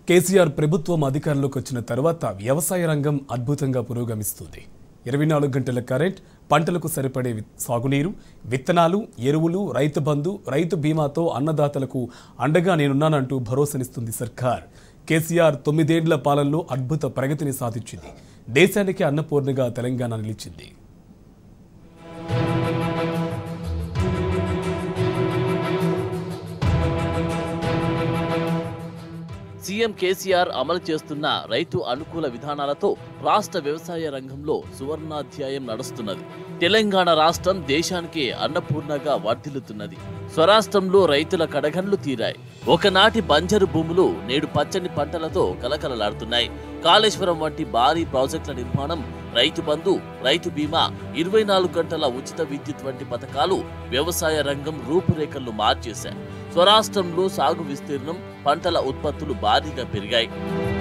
కేసీఆర్ ప్రభుత్వం అధికారంలోకి వచ్చిన తర్వాత వ్యవసాయ రంగం అద్భుతంగా పురోగమిస్తుంది ఇరవై నాలుగు గంటల కరెంట్ పంటలకు సరిపడే వి- సాగునీరు విత్తనాలు ఎరువులు రైతు బంధు రైతు బీమాతో అన్నదాతలకు అండగా నేనున్నానంటూ భరోసానిస్తుంది సర్కార్ కేసీఆర్ తొమ్మిదేండ్ల పాలనలో అద్భుత ప్రగతిని సాధించింది దేశానికి అన్నపూర్ణగా తెలంగాణ నిలిచింది సీఎం కేసీఆర్ అమలు చేస్తున్న రైతు అనుకూల విధానాలతో రాష్ట్ర వ్యవసాయ రంగంలో సువర్ణాధ్యాయం నడుస్తున్నది తెలంగాణ రాష్ట్రం దేశానికి అన్నపూర్ణగా వర్ధిల్లుతున్నది స్వరాష్ట్రంలో రైతుల కడగండ్లు తీరాయి ఒకనాటి బంజరు భూములు నేడు పచ్చని పంటలతో కలకలలాడుతున్నాయి కాళేశ్వరం వంటి భారీ ప్రాజెక్టుల నిర్మాణం రైతు బంధు రైతు బీమా ఇరవై నాలుగు గంటల ఉచిత విద్యుత్ వంటి పథకాలు వ్యవసాయ రంగం రూపురేఖలను మార్చేశాయి స్వరాష్ట్రంలో సాగు విస్తీర్ణం పంటల ఉత్పత్తులు భారీగా పెరిగాయి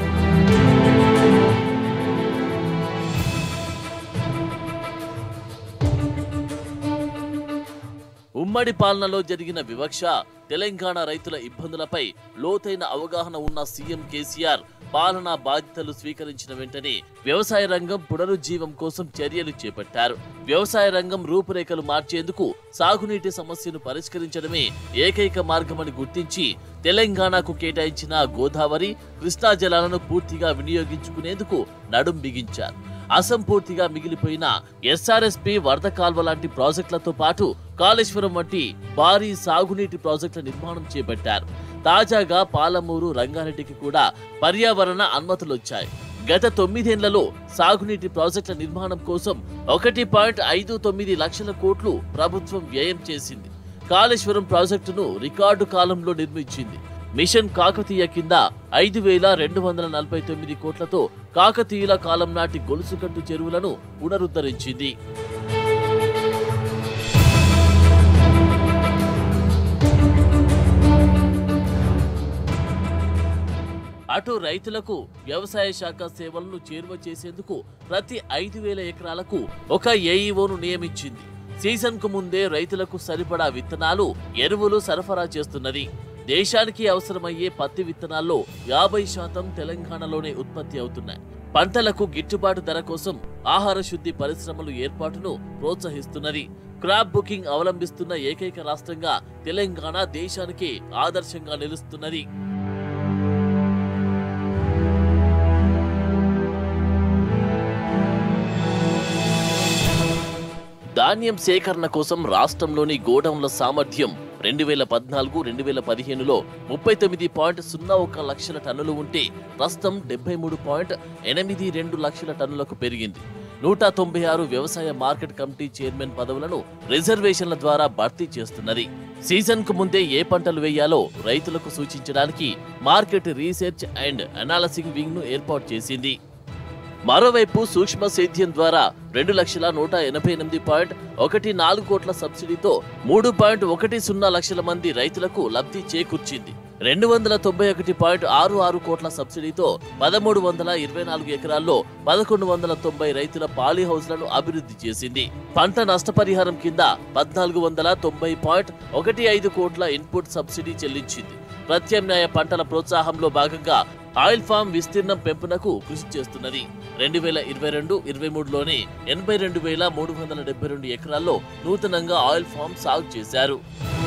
ఉమ్మడి పాలనలో జరిగిన వివక్ష తెలంగాణ రైతుల ఇబ్బందులపై లోతైన అవగాహన ఉన్న సీఎం కేసీఆర్ పాలనా బాధ్యతలు స్వీకరించిన వెంటనే వ్యవసాయ రంగం పునరుజ్జీవం కోసం చర్యలు చేపట్టారు వ్యవసాయ రంగం రూపురేఖలు మార్చేందుకు సాగునీటి సమస్యను పరిష్కరించడమే ఏకైక మార్గమని గుర్తించి తెలంగాణకు కేటాయించిన గోదావరి కృష్ణా జలాలను పూర్తిగా వినియోగించుకునేందుకు నడుం బిగించారు అసంపూర్తిగా మిగిలిపోయిన ఎస్ఆర్ఎస్పి వరద కాల్వ లాంటి ప్రాజెక్టులతో పాటు కాళేశ్వరం వంటి భారీ సాగునీటి ప్రాజెక్టుల నిర్మాణం చేపట్టారు తాజాగా పాలమూరు రంగారెడ్డికి కూడా పర్యావరణ అనుమతులొచ్చాయి గత తొమ్మిదేళ్లలో సాగునీటి ప్రాజెక్టుల నిర్మాణం కోసం ఒకటి పాయింట్ ఐదు తొమ్మిది లక్షల కోట్లు ప్రభుత్వం వ్యయం చేసింది కాళేశ్వరం ప్రాజెక్టును రికార్డు కాలంలో నిర్మించింది మిషన్ కాకతీయ కింద ఐదు వేల రెండు వందల నలభై తొమ్మిది కోట్లతో కాకతీయుల కాలం నాటి గొలుసుకట్టు చెరువులను పునరుద్ధరించింది అటు రైతులకు వ్యవసాయ శాఖ సేవలను చేరువ చేసేందుకు ప్రతి ఐదు వేల ఎకరాలకు ఒక ఏఈఓను నియమించింది సీజన్ కు ముందే రైతులకు సరిపడా విత్తనాలు ఎరువులు సరఫరా చేస్తున్నది దేశానికి అవసరమయ్యే పత్తి విత్తనాల్లో యాభై శాతం తెలంగాణలోనే ఉత్పత్తి అవుతున్నాయి పంటలకు గిట్టుబాటు ధర కోసం ఆహార శుద్ధి పరిశ్రమలు ఏర్పాటును ప్రోత్సహిస్తున్నది క్రాప్ బుకింగ్ అవలంబిస్తున్న ఏకైక రాష్ట్రంగా తెలంగాణ దేశానికి ఆదర్శంగా నిలుస్తున్నది ధాన్యం సేకరణ కోసం రాష్ట్రంలోని గోడౌన్ల సామర్థ్యం రెండు వేల పద్నాలుగు రెండు వేల పదిహేనులో ముప్పై తొమ్మిది పాయింట్ సున్నా ఒక లక్షల టన్నులు ఉంటే ప్రస్తుతం డెబ్బై మూడు పాయింట్ ఎనిమిది రెండు లక్షల టన్నులకు పెరిగింది నూట తొంభై ఆరు వ్యవసాయ మార్కెట్ కమిటీ చైర్మన్ పదవులను రిజర్వేషన్ల ద్వారా భర్తీ చేస్తున్నది సీజన్ కు ముందే ఏ పంటలు వేయాలో రైతులకు సూచించడానికి market research and analysing wing ను ఏర్పాటు చేసింది మరోవైపు సూక్ష్మ సేద్యం ద్వారా రెండు లక్షల నూట ఎనభై ఎనిమిది పాయింట్ ఒకటి నాలుగు కోట్ల సబ్సిడీతో మూడు పాయింట్ ఒకటి సున్నా లక్షల మంది రైతులకు లబ్ధి చేకూర్చింది రెండు వందల తొంభై ఒకటి పాయింట్ ఆరు ఆరు కోట్ల సబ్సిడీతో పదమూడు వందల ఇరవై నాలుగు ఎకరాల్లో పదకొండు వందల తొంభై రైతుల పాలీ హౌస్లను అభివృద్ధి చేసింది పంట నష్టపరిహారం కింద పద్నాలుగు వందల తొంభై పాయింట్ ఒకటి ఐదు కోట్ల ఇన్పుట్ సబ్సిడీ చెల్లించింది ప్రత్యామ్నాయ పంటల ప్రోత్సాహంలో భాగంగా ఆయిల్ ఫామ్ విస్తీర్ణం పెంపునకు కృషి చేస్తున్నది రెండు వేల ఇరవై రెండు ఇరవై మూడులోనే ఎనభై రెండు వేల మూడు వందల డెబ్బై రెండు ఎకరాల్లో నూతనంగా ఆయిల్ ఫామ్ సాగు చేశారు